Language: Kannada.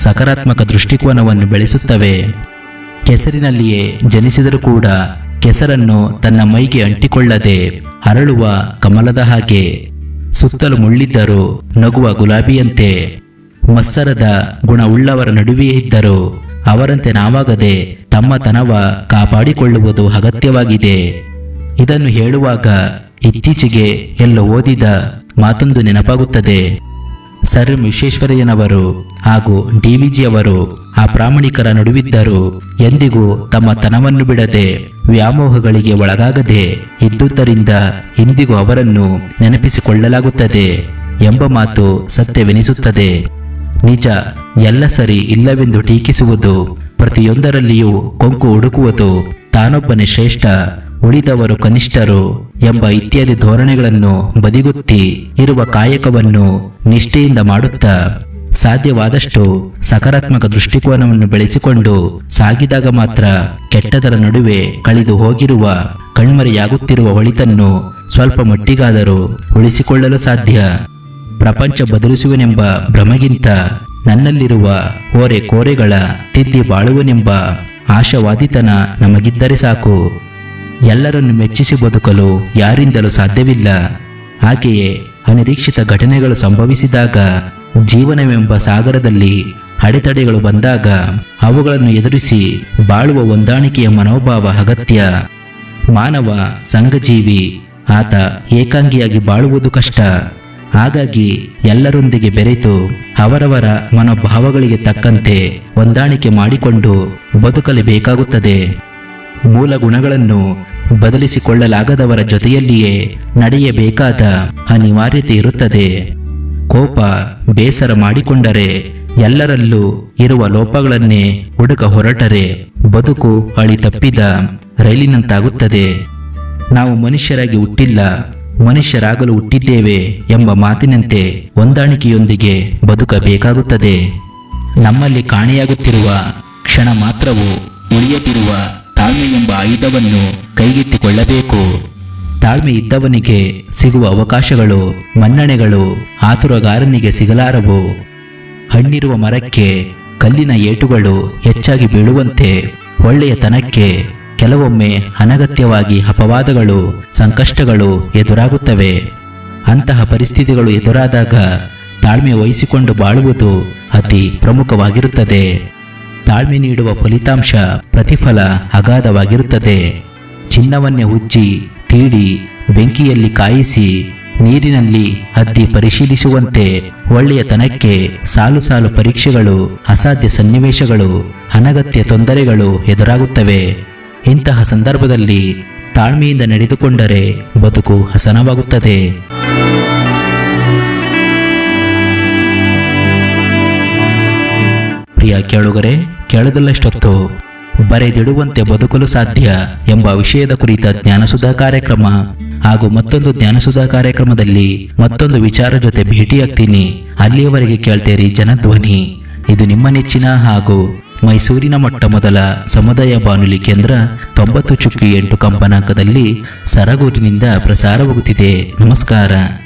ಸಕಾರಾತ್ಮಕ ದೃಷ್ಟಿಕೋನವನ್ನು ಬೆಳೆಸುತ್ತವೆ ಕೆಸರಿನಲ್ಲಿಯೇ ಜನಿಸಿದರೂ ಕೂಡ ಕೆಸರನ್ನು ತನ್ನ ಮೈಗೆ ಅಂಟಿಕೊಳ್ಳದೆ ಹರಳುವ ಕಮಲದ ಹಾಗೆ ಸುತ್ತಲೂ ಮುಳ್ಳಿದ್ದರೂ ನಗುವ ಗುಲಾಬಿಯಂತೆ ಮತ್ಸರದ ಗುಣವುಳ್ಳವರ ನಡುವೆಯೇ ಇದ್ದರು ಅವರಂತೆ ನಾವಾಗದೆ ತಮ್ಮತನವ ಕಾಪಾಡಿಕೊಳ್ಳುವುದು ಅಗತ್ಯವಾಗಿದೆ ಇದನ್ನು ಹೇಳುವಾಗ ಇತ್ತೀಚೆಗೆ ಎಲ್ಲ ಓದಿದ ಮಾತೊಂದು ನೆನಪಾಗುತ್ತದೆ ಸರ್ ವಿಶ್ವೇಶ್ವರಯ್ಯನವರು ಹಾಗೂ ಡಿವಿಜಿಯವರು ಆ ಪ್ರಾಮಾಣಿಕರ ನಡುವಿದ್ದರು ಎಂದಿಗೂ ತಮ್ಮ ತನವನ್ನು ಬಿಡದೆ ವ್ಯಾಮೋಹಗಳಿಗೆ ಒಳಗಾಗದೆ ಇದ್ದುದರಿಂದ ಇಂದಿಗೂ ಅವರನ್ನು ನೆನಪಿಸಿಕೊಳ್ಳಲಾಗುತ್ತದೆ ಎಂಬ ಮಾತು ಸತ್ಯವೆನಿಸುತ್ತದೆ ನಿಜ ಎಲ್ಲ ಸರಿ ಇಲ್ಲವೆಂದು ಟೀಕಿಸುವುದು ಪ್ರತಿಯೊಂದರಲ್ಲಿಯೂ ಕೊಂಕು ಹುಡುಕುವುದು ತಾನೊಬ್ಬನೇ ಶ್ರೇಷ್ಠ ಉಳಿದವರು ಕನಿಷ್ಠರು ಎಂಬ ಇತ್ಯಾದಿ ಧೋರಣೆಗಳನ್ನು ಬದಿಗುತ್ತಿ ಇರುವ ಕಾಯಕವನ್ನು ನಿಷ್ಠೆಯಿಂದ ಮಾಡುತ್ತಾ ಸಾಧ್ಯವಾದಷ್ಟು ಸಕಾರಾತ್ಮಕ ದೃಷ್ಟಿಕೋನವನ್ನು ಬೆಳೆಸಿಕೊಂಡು ಸಾಗಿದಾಗ ಮಾತ್ರ ಕೆಟ್ಟದರ ನಡುವೆ ಕಳೆದು ಹೋಗಿರುವ ಕಣ್ಮರೆಯಾಗುತ್ತಿರುವ ಒಳಿತನ್ನು ಸ್ವಲ್ಪ ಮಟ್ಟಿಗಾದರೂ ಉಳಿಸಿಕೊಳ್ಳಲು ಸಾಧ್ಯ ಪ್ರಪಂಚ ಬದಲಿಸುವನೆಂಬ ಭ್ರಮೆಗಿಂತ ನನ್ನಲ್ಲಿರುವ ಓರೆ ಕೋರೆಗಳ ತಿದ್ದಿ ಬಾಳುವನೆಂಬ ಆಶಾವಾದಿತನ ನಮಗಿದ್ದರೆ ಸಾಕು ಎಲ್ಲರನ್ನು ಮೆಚ್ಚಿಸಿ ಬದುಕಲು ಯಾರಿಂದಲೂ ಸಾಧ್ಯವಿಲ್ಲ ಹಾಗೆಯೇ ಅನಿರೀಕ್ಷಿತ ಘಟನೆಗಳು ಸಂಭವಿಸಿದಾಗ ಜೀವನವೆಂಬ ಸಾಗರದಲ್ಲಿ ಅಡೆತಡೆಗಳು ಬಂದಾಗ ಅವುಗಳನ್ನು ಎದುರಿಸಿ ಬಾಳುವ ಹೊಂದಾಣಿಕೆಯ ಮನೋಭಾವ ಅಗತ್ಯ ಮಾನವ ಸಂಘಜೀವಿ ಆತ ಏಕಾಂಗಿಯಾಗಿ ಬಾಳುವುದು ಕಷ್ಟ ಹಾಗಾಗಿ ಎಲ್ಲರೊಂದಿಗೆ ಬೆರೆತು ಅವರವರ ಮನೋಭಾವಗಳಿಗೆ ತಕ್ಕಂತೆ ಹೊಂದಾಣಿಕೆ ಮಾಡಿಕೊಂಡು ಬದುಕಲೇಬೇಕಾಗುತ್ತದೆ ಮೂಲ ಗುಣಗಳನ್ನು ಬದಲಿಸಿಕೊಳ್ಳಲಾಗದವರ ಜೊತೆಯಲ್ಲಿಯೇ ನಡೆಯಬೇಕಾದ ಅನಿವಾರ್ಯತೆ ಇರುತ್ತದೆ ಕೋಪ ಬೇಸರ ಮಾಡಿಕೊಂಡರೆ ಎಲ್ಲರಲ್ಲೂ ಇರುವ ಲೋಪಗಳನ್ನೇ ಹುಡುಕ ಹೊರಟರೆ ಬದುಕು ಅಳಿ ತಪ್ಪಿದ ರೈಲಿನಂತಾಗುತ್ತದೆ ನಾವು ಮನುಷ್ಯರಾಗಿ ಹುಟ್ಟಿಲ್ಲ ಮನುಷ್ಯರಾಗಲು ಹುಟ್ಟಿದ್ದೇವೆ ಎಂಬ ಮಾತಿನಂತೆ ಹೊಂದಾಣಿಕೆಯೊಂದಿಗೆ ಬದುಕಬೇಕಾಗುತ್ತದೆ ನಮ್ಮಲ್ಲಿ ಕಾಣೆಯಾಗುತ್ತಿರುವ ಕ್ಷಣ ಮಾತ್ರವು ಉಳಿಯದಿರುವ ತಾಳ್ಮೆ ಎಂಬ ಆಯುಧವನ್ನು ಕೈಗೆತ್ತಿಕೊಳ್ಳಬೇಕು ತಾಳ್ಮೆ ಇದ್ದವನಿಗೆ ಸಿಗುವ ಅವಕಾಶಗಳು ಮನ್ನಣೆಗಳು ಆತುರಗಾರನಿಗೆ ಸಿಗಲಾರವು ಹಣ್ಣಿರುವ ಮರಕ್ಕೆ ಕಲ್ಲಿನ ಏಟುಗಳು ಹೆಚ್ಚಾಗಿ ಬೀಳುವಂತೆ ಒಳ್ಳೆಯತನಕ್ಕೆ ಕೆಲವೊಮ್ಮೆ ಅನಗತ್ಯವಾಗಿ ಅಪವಾದಗಳು ಸಂಕಷ್ಟಗಳು ಎದುರಾಗುತ್ತವೆ ಅಂತಹ ಪರಿಸ್ಥಿತಿಗಳು ಎದುರಾದಾಗ ತಾಳ್ಮೆ ವಹಿಸಿಕೊಂಡು ಬಾಳುವುದು ಅತಿ ಪ್ರಮುಖವಾಗಿರುತ್ತದೆ ತಾಳ್ಮೆ ನೀಡುವ ಫಲಿತಾಂಶ ಪ್ರತಿಫಲ ಅಗಾಧವಾಗಿರುತ್ತದೆ ಚಿನ್ನವನ್ನೇ ಉಜ್ಜಿ ತೀಡಿ ಬೆಂಕಿಯಲ್ಲಿ ಕಾಯಿಸಿ ನೀರಿನಲ್ಲಿ ಹದ್ದಿ ಪರಿಶೀಲಿಸುವಂತೆ ಒಳ್ಳೆಯತನಕ್ಕೆ ಸಾಲು ಸಾಲು ಪರೀಕ್ಷೆಗಳು ಅಸಾಧ್ಯ ಸನ್ನಿವೇಶಗಳು ಅನಗತ್ಯ ತೊಂದರೆಗಳು ಎದುರಾಗುತ್ತವೆ ಇಂತಹ ಸಂದರ್ಭದಲ್ಲಿ ತಾಳ್ಮೆಯಿಂದ ನಡೆದುಕೊಂಡರೆ ಬದುಕು ಹಸನವಾಗುತ್ತದೆ ಪ್ರಿಯ ಕೇಳುಗರೆ ಕೇಳದಲ್ಲಷ್ಟೊತ್ತು ಬರೆದಿಡುವಂತೆ ಬದುಕಲು ಸಾಧ್ಯ ಎಂಬ ವಿಷಯದ ಕುರಿತ ಜ್ಞಾನಸುಧಾ ಕಾರ್ಯಕ್ರಮ ಹಾಗೂ ಮತ್ತೊಂದು ಜ್ಞಾನಸುಧಾ ಕಾರ್ಯಕ್ರಮದಲ್ಲಿ ಮತ್ತೊಂದು ವಿಚಾರ ಜೊತೆ ಭೇಟಿಯಾಗ್ತೀನಿ ಅಲ್ಲಿಯವರೆಗೆ ಕೇಳ್ತೇರಿ ಜನಧ್ವನಿ ಇದು ನಿಮ್ಮ ನೆಚ್ಚಿನ ಹಾಗೂ ಮೈಸೂರಿನ ಮೊಟ್ಟ ಮೊದಲ ಸಮುದಾಯ ಬಾನುಲಿ ಕೇಂದ್ರ ತೊಂಬತ್ತು ಚುಕ್ಕಿ ಎಂಟು ಕಂಪನಾಂಕದಲ್ಲಿ ಸರಗೂರಿನಿಂದ ಪ್ರಸಾರವಾಗುತ್ತಿದೆ ನಮಸ್ಕಾರ